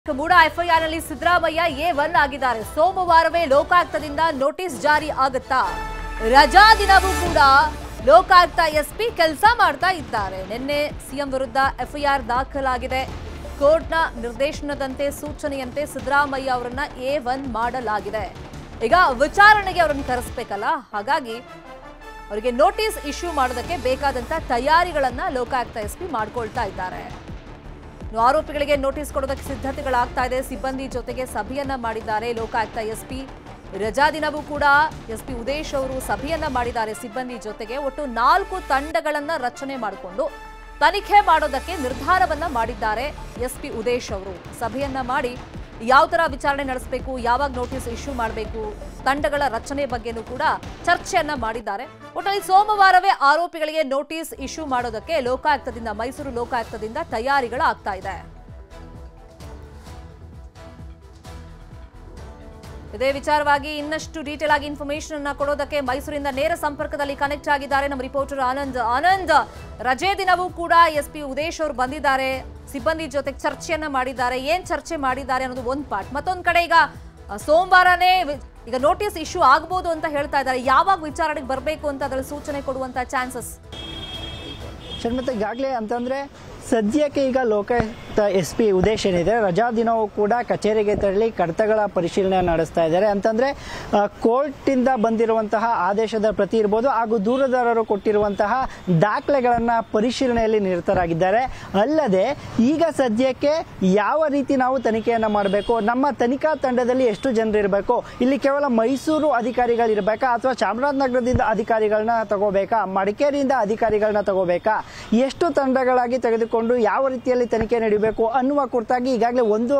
ಮೂಡ FIR ನಲ್ಲಿ Siddaramaiah A one ಆಗಿದ್ದಾರೆ ಸೋಮವಾರವೇ ಲೋಕಾಯುಕ್ತದಿಂದ notice ಜಾರಿ ಆಗುತ್ತಾ ರಜಾ ದಿನವೂ ಕೂಡ ಲೋಕಾಯುಕ್ತ ಎಸ್ಪಿ ಕೆಲಸ ಮಾಡ್ತಾ ಇದ್ದಾರೆ ನಿನ್ನೆ ಸಿಎಂ ವಿರುದ್ಧ ಎಫ್ಐಆರ್ ದಾಖಲಾಗಿದೆ ಕೋರ್ಟ್ನ ನಿರ್ದೇಶನದಂತೆ ಸೂಚನೆಯಂತೆ ಸಿದ್ದರಾಮಯ್ಯ ಅವರನ್ನ ಎ ಒನ್ ಮಾಡಲಾಗಿದೆ ಈಗ ವಿಚಾರಣೆಗೆ ಅವರನ್ನು ಕರೆಸ್ಬೇಕಲ್ಲ ಹಾಗಾಗಿ ಅವರಿಗೆ ನೋಟಿಸ್ ಇಶ್ಯೂ ಮಾಡೋದಕ್ಕೆ ಬೇಕಾದಂತ ತಯಾರಿಗಳನ್ನ ಲೋಕಾಯುಕ್ತ ಎಸ್ಪಿ ಮಾಡ್ಕೊಳ್ತಾ ಇದ್ದಾರೆ ಇನ್ನು ಆರೋಪಿಗಳಿಗೆ ನೋಟಿಸ್ ಕೊಡೋದಕ್ಕೆ ಸಿದ್ಧತೆಗಳಾಗ್ತಾ ಇದೆ ಸಿಬ್ಬಂದಿ ಜೊತೆಗೆ ಸಭೆಯನ್ನ ಮಾಡಿದ್ದಾರೆ ಲೋಕಾಯುಕ್ತ ಎಸ್ಪಿ ರಜಾ ದಿನವೂ ಕೂಡ ಎಸ್ಪಿ ಉದೇಶ್ ಅವರು ಸಭೆಯನ್ನ ಮಾಡಿದ್ದಾರೆ ಸಿಬ್ಬಂದಿ ಜೊತೆಗೆ ಒಟ್ಟು ನಾಲ್ಕು ತಂಡಗಳನ್ನ ರಚನೆ ಮಾಡಿಕೊಂಡು ತನಿಖೆ ಮಾಡೋದಕ್ಕೆ ನಿರ್ಧಾರವನ್ನ ಮಾಡಿದ್ದಾರೆ ಎಸ್ಪಿ ಉದೇಶ್ ಅವರು ಸಭೆಯನ್ನ ಮಾಡಿ ಯಾವ ತರ ವಿಚಾರಣೆ ನಡೆಸಬೇಕು ಯಾವಾಗ ನೋಟಿಸ್ ಇಶ್ಯೂ ಮಾಡಬೇಕು ತಂಡಗಳ ರಚನೆ ಬಗ್ಗೆನೂ ಕೂಡ ಚರ್ಚೆಯನ್ನ ಮಾಡಿದ್ದಾರೆ ಒಟ್ಟಲ್ಲಿ ಸೋಮವಾರವೇ ಆರೋಪಿಗಳಿಗೆ ನೋಟಿಸ್ ಇಶ್ಯೂ ಮಾಡೋದಕ್ಕೆ ಲೋಕಾಯುಕ್ತದಿಂದ ಮೈಸೂರು ಲೋಕಾಯುಕ್ತದಿಂದ ತಯಾರಿಗಳಾಗ್ತಾ ಇದೆ ಇದೇ ವಿಚಾರವಾಗಿ ಇನ್ನಷ್ಟು ಡೀಟೇಲ್ ಆಗಿ ಇನ್ಫಾರ್ಮೇಶನ್ ಅನ್ನ ಕೊಡೋದಕ್ಕೆ ಮೈಸೂರಿಂದ ನೇರ ಸಂಪರ್ಕದಲ್ಲಿ ಕನೆಕ್ಟ್ ಆಗಿದ್ದಾರೆ ನಮ್ಮ ರಿಪೋರ್ಟರ್ ಆನಂದ್ ಆನಂದ್ ರಜೆ ದಿನವೂ ಕೂಡ ಎಸ್ ಪಿ ಉದೇಶ್ ಅವರು ಬಂದಿದ್ದಾರೆ ಸಿಬ್ಬಂದಿ ಜೊತೆ ಚರ್ಚೆಯನ್ನ ಮಾಡಿದ್ದಾರೆ ಏನ್ ಚರ್ಚೆ ಮಾಡಿದ್ದಾರೆ ಅನ್ನೋದು ಒಂದ್ ಪಾರ್ಟ್ ಮತ್ತೊಂದ್ ಕಡೆ ಈಗ ಆ, ಸೋಮವಾರನೇ ವಿ- ಈಗ ನೋಟಿಸ್ ಇಶ್ಯೂ ಆಗ್ಬೋದು ಅಂತ ಹೇಳ್ತಾ ಇದ್ದಾರೆ ಯಾವಾಗ ವಿಚಾರಣೆಗೆ ಬರಬೇಕು ಅಂತ ಅದರಲ್ಲಿ ಸೂಚನೆ ಕೊಡುವಂತ ಚಾನ್ಸಸ್ ಶರ್ಮಿತ ಈಗಾಗಲೇ ಅಂತಂದರೆ ಸದ್ಯಕ್ಕೆ ಈಗ ಲೋಕಾಯುಕ್ತ ಎಸ್ ಪಿ ಉದ್ದೇಶ ಏನಿದೆ ರಜಾ ದಿನವೂ ಕೂಡ ಕಚೇರಿಗೆ ತೆರಳಿ ಕಡತಗಳ ಪರಿಶೀಲನೆ ನಡೆಸ್ತಾ ಇದ್ದಾರೆ ಅಂತಂದರೆ ಕೋರ್ಟಿಂದ ಬಂದಿರುವಂತಹ ಆದೇಶದ ಪ್ರತಿ ಇರ್ಬೋದು ಹಾಗೂ ದೂರದಾರರು ಕೊಟ್ಟಿರುವಂತಹ ದಾಖಲೆಗಳನ್ನು ಪರಿಶೀಲನೆಯಲ್ಲಿ ನಿರತರಾಗಿದ್ದಾರೆ ಅಲ್ಲದೆ ಈಗ ಸದ್ಯಕ್ಕೆ ಯಾವ ರೀತಿ ನಾವು ತನಿಖೆಯನ್ನು ಮಾಡಬೇಕು ನಮ್ಮ ತನಿಖಾ ತಂಡದಲ್ಲಿ ಎಷ್ಟು ಜನರು ಇರಬೇಕು ಇಲ್ಲಿ ಕೇವಲ ಮೈಸೂರು ಅಧಿಕಾರಿಗಳಿರಬೇಕಾ ಅಥವಾ ಚಾಮರಾಜನಗರದಿಂದ ಅಧಿಕಾರಿಗಳನ್ನ ತಗೋಬೇಕಾ ಮಡಿಕೇರಿಯಿಂದ ಅಧಿಕಾರಿಗಳನ್ನ ತಗೋಬೇಕಾ ಎಷ್ಟು ತಂಡಗಳಾಗಿ ತೆಗೆದುಕೊಂಡು ಯಾವ ರೀತಿಯಲ್ಲಿ ತನಿಖೆ ನಡೀಬೇಕು ಅನ್ನುವ ಕುರಿತಾಗಿ ಈಗಾಗಲೇ ಒಂದು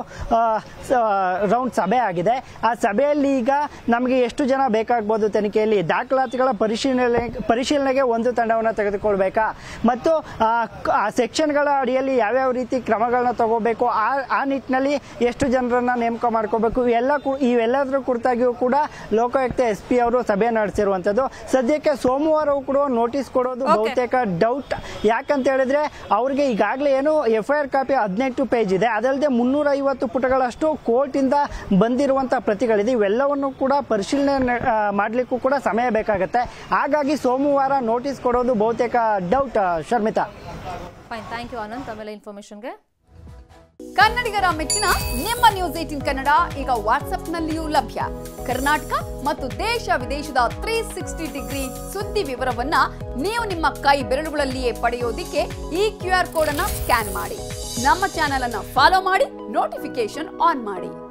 ರೌಂಡ್ ಸಭೆ ಆಗಿದೆ ಆ ಸಭೆಯಲ್ಲಿ ಈಗ ನಮಗೆ ಎಷ್ಟು ಜನ ಬೇಕಾಗ್ಬೋದು ತನಿಖೆಯಲ್ಲಿ ದಾಖಲಾತಿಗಳ ಪರಿಶೀಲನೆ ಪರಿಶೀಲನೆಗೆ ಒಂದು ತಂಡವನ್ನು ತೆಗೆದುಕೊಳ್ಬೇಕಾ ಮತ್ತು ಆ, ಕ- ಆ ಸೆಕ್ಷನ್ಗಳ ಅಡಿಯಲ್ಲಿ ಯಾವ್ಯಾವ ರೀತಿ ಕ್ರಮಗಳನ್ನ ತಗೋಬೇಕು ಆ ಆ ನಿಟ್ಟಿನಲ್ಲಿ ಎಷ್ಟು ಜನರನ್ನ ನೇಮಕ ಮಾಡ್ಕೋಬೇಕು ಇವೆಲ್ಲ ಕು- ಇವೆಲ್ಲದರ ಕುರಿತಾಗಿಯೂ ಕೂಡ ಲೋಕಾಯುಕ್ತ ಎಸ್ ಪಿ ಅವರು ಸಭೆ ನಡೆಸಿರುವಂತದ್ದು ಸದ್ಯಕ್ಕೆ ಸೋಮವಾರವೂ ಕೂಡ ನೋಟಿಸ್ ಕೊಡೋದು Okay. ಬಹುತೇಕ ಡೌಟ್ ಯಾಕಂತ ಹೇಳಿದ್ರೆ ಅವ್ರಿಗೆ ಈಗಾಗಲೇ ಏನು ಎಫ್ ಐ ಆರ್ ಕಾಪಿ ಹದಿನೆಂಟು ಪೇಜ್ ಇದೆ ಅದಲ್ಲದೆ ಮುನ್ನೂರ ಐವತ್ತು ಪುಟಗಳಷ್ಟು ಕೋರ್ಟ್ ಇಂದ ಬಂದಿರುವಂತಹ ಪ್ರತಿಗಳಿದೆ ಇವೆಲ್ಲವನ್ನು ಕೂಡ ಪರಿಶೀಲನೆ ನ- ಆ, ಮಾಡ್ಲಿಕ್ಕೂ ಕೂಡ ಸಮಯ ಬೇಕಾಗುತ್ತೆ ಹಾಗಾಗಿ ಸೋಮವಾರ ನೋಟಿಸ್ ಕೊಡೋದು ಬಹುತೇಕ doubt Sharmita fine thank you Anand ಆಮೇಲೆ ಇನ್ಫಾರ್ಮೇಶನ್ಗೆ ಕನ್ನಡಿಗರ ಮೆಚ್ಚಿನ ನಿಮ್ಮ ನ್ಯೂಸ್ ಏಟಿನ್ ಕನ್ನಡ ಈಗ ವಾಟ್ಸ್ಆಪ್ನಲ್ಲಿಯೂ ಲಭ್ಯ ಕರ್ನಾಟಕ ಮತ್ತು ದೇಶ ವಿದೇಶದ ತ್ರೀ ಸಿಕ್ಸ್ಟಿ ಡಿಗ್ರಿ ಸುದ್ದಿ ವಿವರವನ್ನ ನೀವು ನಿಮ್ಮ ಕೈ ಬೆರಳುಗಳಲ್ಲಿಯೇ ಪಡೆಯೋದಿಕ್ಕೆ ಈ ಕ್ಯೂ ಆರ್ ಕೋಡ್ ಅನ್ನ ಸ್ಕ್ಯಾನ್ ಮಾಡಿ ನಮ್ಮ ಚಾನೆಲ್ ಅನ್ನ ಫಾಲೋ ಮಾಡಿ ನೋಟಿಫಿಕೇಶನ್ ಆನ್ ಮಾಡಿ